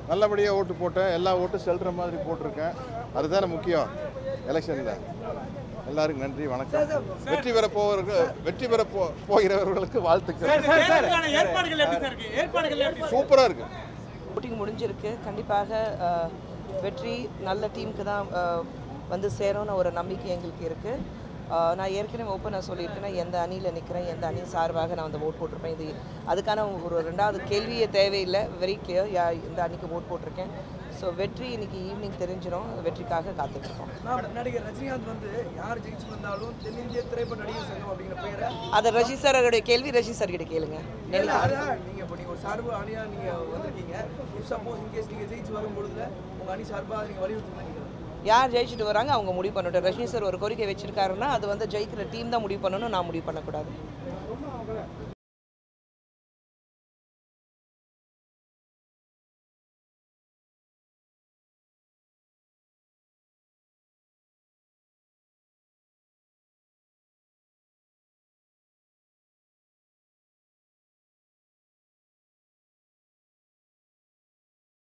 நல்லபடியாக ஓட்டு போட்டேன் எல்லா ஓட்டும் செல்ற மாதிரி போட்டிருக்கேன் அதுதானே முக்கியம் எலெக்ஷனில் எல்லாருக்கும் நன்றி வணக்கம் வெற்றி பெற போவர்கள் வெற்றி பெற போ போகிறவர்களுக்கு வாழ்த்துக்கள் தேர்தலுக்கான ஏற்பாடுகள் எப்படி சார் இருக்கு ஏற்பாடுகள் எப்படி சூப்பராக இருக்கு ஓட்டிங் முடிஞ்சிருக்கு கண்டிப்பாக அஹ், வெற்றி நல்ல டீமுக்கு தான் அஹ், வந்து சேரும்னு ஒரு நம்பிக்கை எங்களுக்கு இருக்குது நான் ஏற்கனவே ஓப்பனாக சொல்லியிருக்கேன் எந்த அணியில் நிற்கிறேன் எந்த அணி சார்பாக நான் வந்து ஓட் போட்டிருப்பேன் இது அதுக்கான ஒரு ரெண்டாவது கேள்வியே தேவையில்லை வெரி கிளியர் யா இந்த அணிக்கு ஓட் போட்டிருக்கேன் ஸோ வெற்றி இன்னைக்கு ஈவினிங் தெரிஞ்சிடும் வெற்றிக்காக காத்துட்ருக்கோம் நான் நடிகர் ரஜினிகாந்த் வந்து யார் ஜெயிச்சு வந்தாலும் தென்னிந்திய திரைப்பட நடிகர் சங்கம் அப்படிங்கிற பேரை அதை ரஜி சாரோடைய கேள்வி ரஜி சார் கிட்ட கேளுங்க இல்ல, அதான் நீங்க இப்போ நீங்க ஒரு சார்பு அணியா நீங்க வந்திருக்கீங்க இஃப் சப்போஸ் இன்கேஸ் நீங்க ஜெயிச்சு வரும் பொழுதுல உங்க அணி சார்பா நீங்க வலியுறுத்தி நினைக்கிறேன் யார் ஜெயிச்சுட்டு வராங்க அவங்க முடிவு பண்ணட்டும் ரஜினி சார் ஒரு கோரிக்கை வச்சிருக்காருன்னா அது வந்து ஜெயிக்கிற டீம் தான் முடிவு பண்ணணும் நான் முடிவு பண்ணக்கூடாது